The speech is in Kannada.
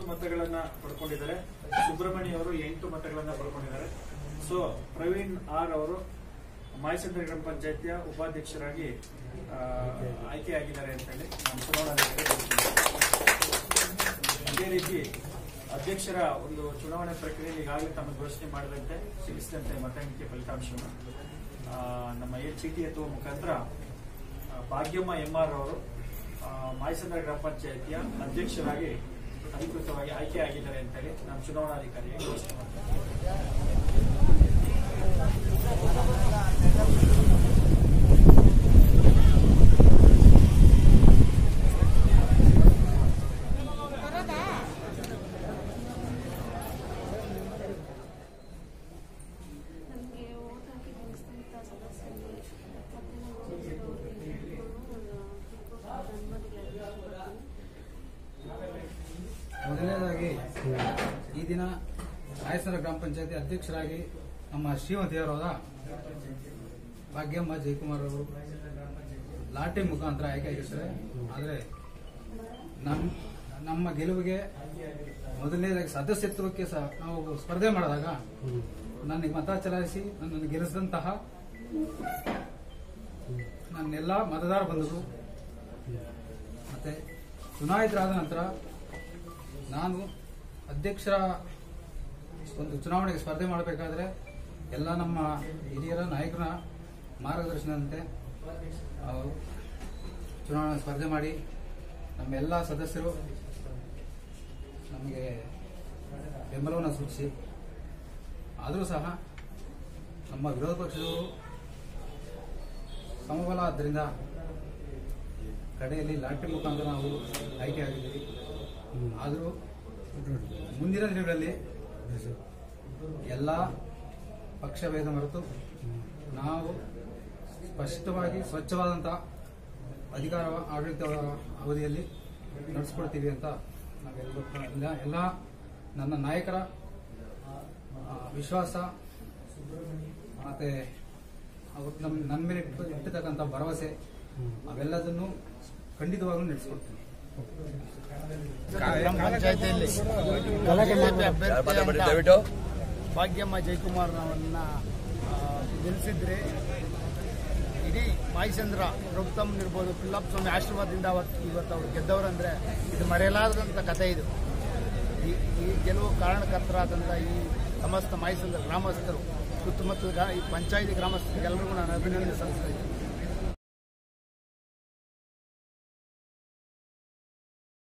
ಹತ್ತು ಮತಗಳನ್ನ ಪಡ್ಕೊಂಡಿದ್ದಾರೆ ಸುಬ್ರಹ್ಮಣ್ಯ ಅವರು ಎಂಟು ಮತಗಳನ್ನ ಪಡ್ಕೊಂಡಿದ್ದಾರೆ ಸೊ ಪ್ರವೀಣ್ ಆರ್ ಅವರು ಮಾಯಸಂದ್ರ ಗ್ರಾಮ ಪಂಚಾಯತಿಯ ಉಪಾಧ್ಯಕ್ಷರಾಗಿ ಆ, ಆಯ್ಕೆಯಾಗಿದ್ದಾರೆ ಅಂತ ಹೇಳಿ ನಾನು ಚುನಾವಣಾಧಿಕಾರಿ ತಿಳಿಸಿದ್ದೀನಿ. ಇದೇ ರೀತಿ ಅಧ್ಯಕ್ಷರ ಒಂದು ಚುನಾವಣೆ ಪ್ರಕ್ರಿಯೆಯಲ್ಲಿ ಈಗಾಗಲೇ ತಮ್ಮ ಘೋಷಣೆ ಮಾಡಿದಂತೆ ತಿಳಿಸಿದಂತೆ ಮತ ಎಣಿಕೆ ಫಲಿತಾಂಶವನ್ನು ಆ, ನಮ್ಮ ಎ ಚೀಟಿ ಎತ್ತುವ ಮುಖಾಂತರ ಆ, ಭಾಗ್ಯಮ್ಮ ಎಂಆರ್ ಅವರು ಆ, ಮಾಯಸಂದ್ರ ಗ್ರಾಮ ಪಂಚಾಯತಿಯ ಅಧ್ಯಕ್ಷರಾಗಿ ಅಧಿಕೃತವಾಗಿ ಆಯ್ಕೆಯಾಗಿದ್ದಾರೆ ಅಂತೇಳಿ ನಾನು ಚುನಾವಣಾಧಿಕಾರಿಗೆ ಘೋಷಣೆ ಮಾಡ್ತೀನಿ ನಮಗೆ ಓಟ್ ಹಾಕಿ ಗೆಲ್ಲಿಸಿದಂಥ ಸದಸ್ಯರಿಗೆ ಮತ್ತೆ ನಾವು ಧನ್ಯವಾದಗಳು ಮೊದಲನೇದಾಗಿ ಈ ದಿನ ಆಯಸರ ಗ್ರಾಮ ಪಂಚಾಯತಿ ಅಧ್ಯಕ್ಷರಾಗಿ ನಮ್ಮ ಶ್ರೀಮತಿಯವರಾದ ಭಾಗ್ಯಮ್ಮ ಜಯಕುಮಾರ್ ಅವರು ಲಾಟರಿ ಮುಖಾಂತರ ಆಯ್ಕೆ ಆಗಿರ್ತಾರೆ ಆದರೆ ನಮ್ಮ ನಮ್ಮ ಗೆಲುವಿಗೆ ಮೊದಲನೇದಾಗಿ ಸದಸ್ಯತ್ವಕ್ಕೆ ಸಹ ನಾವು ಸ್ಪರ್ಧೆ ಮಾಡಿದಾಗ ನನಗೆ ಮತ ಚಲಾಯಿಸಿ ನನ್ನನ್ನು ಗೆಲ್ಲಿಸಿದಂತಹ ನನ್ನೆಲ್ಲ ಮತದಾರ ಬಂಧುಗಳು ಮತ್ತೆ ಚುನಾಯಿತರಾದ ನಂತರ ನಾನು ಅಧ್ಯಕ್ಷರ ಒಂದು ಚುನಾವಣೆಗೆ ಸ್ಪರ್ಧೆ ಮಾಡಬೇಕಾದ್ರೆ ಎಲ್ಲ ನಮ್ಮ ಹಿರಿಯರ ನಾಯಕರ ಮಾರ್ಗದರ್ಶನದಂತೆ ಅವರು ಚುನಾವಣೆ ಸ್ಪರ್ಧೆ ಮಾಡಿ ನಮ್ಮ ಎಲ್ಲ ಸದಸ್ಯರು ನಮಗೆ ಬೆಂಬಲವನ್ನು ಸೂಚಿಸಿ ಆದರೂ ಸಹ ನಮ್ಮ ವಿರೋಧ ಪಕ್ಷದವರು ಸಮಬಲ ಆದ್ದರಿಂದ ಕಡೆಯಲ್ಲಿ ಲಾಟರಿ ಮುಖಾಂತರ ನಾವು ಆಯ್ಕೆಯಾಗಿದ್ದೀವಿ ಆದರೂ ಮುಂದಿನ ದಿನಗಳಲ್ಲಿ ಎಲ್ಲ ಪಕ್ಷಭೇದ ಮರೆತು ನಾವು ಸ್ಪಷ್ಟವಾಗಿ ಸ್ವಚ್ಛವಾದಂಥ ಅಧಿಕಾರ ಆಡಳಿತ ಅವಧಿಯಲ್ಲಿ ನಡೆಸ್ಕೊಳ್ತೀವಿ ಅಂತ ನಾವೆಲ್ಲರೂ ಎಲ್ಲ ಎಲ್ಲ ನನ್ನ ನಾಯಕರ ಆ, ವಿಶ್ವಾಸ ಮತ್ತೆ ಅವ್ರು ನಮ್ಮ ನನ್ನ ಮೇಲೆ ಇಟ್ಟು ಇಟ್ಟಿರ್ತಕ್ಕಂಥ ಭರವಸೆ ಅವೆಲ್ಲದನ್ನು ಖಂಡಿತವಾಗ್ಲೂ ನಡೆಸ್ಕೊಡ್ತೀನಿ ಗ್ರಾಮ ಪಂಚಾಯತಿಯಲ್ಲಿ ಬಿಜೆಪಿ ಅಭ್ಯರ್ಥಿ ಅಂತ ಭಾಗ್ಯಮ್ಮ ಜಯಕುಮಾರ್ ಅವರನ್ನ ಗೆಲ್ಲಿಸಿದ್ರೆ ಇಡೀ ಮಾಯಿಸಂದ್ರ ಪ್ರಭುತಮ್ ಇರ್ಬೋದು ಪಿಲ್ಲಪ್ಪ ಸ್ವಾಮಿ ಆಶೀರ್ವಾದದಿಂದ ಅವತ್ತು ಇವತ್ತು ಅವ್ರು ಗೆದ್ದವರಂದ್ರೆ ಇದು ಮರೆಯಲಾರದಂಥ ಕಥೆ ಇದು ಈ ಈ ಗೆಲುವು ಕಾರಣಕರ್ತರಾದಂಥ ಈ ಸಮಸ್ತ ಮಾಯಿಸಂದ್ರ ಗ್ರಾಮಸ್ಥರು ಸುತ್ತಮುತ್ತಲ ಗ್ರಾ- ಈ ಪಂಚಾಯಿತಿ ಗ್ರಾಮಸ್ಥರಿಗೆಲ್ಲರಿಗೂ ನಾನು ಅಭಿನಂದನೆ ಸಲ್ಲಿಸ್ತಾ ಇದ್ದೀನಿ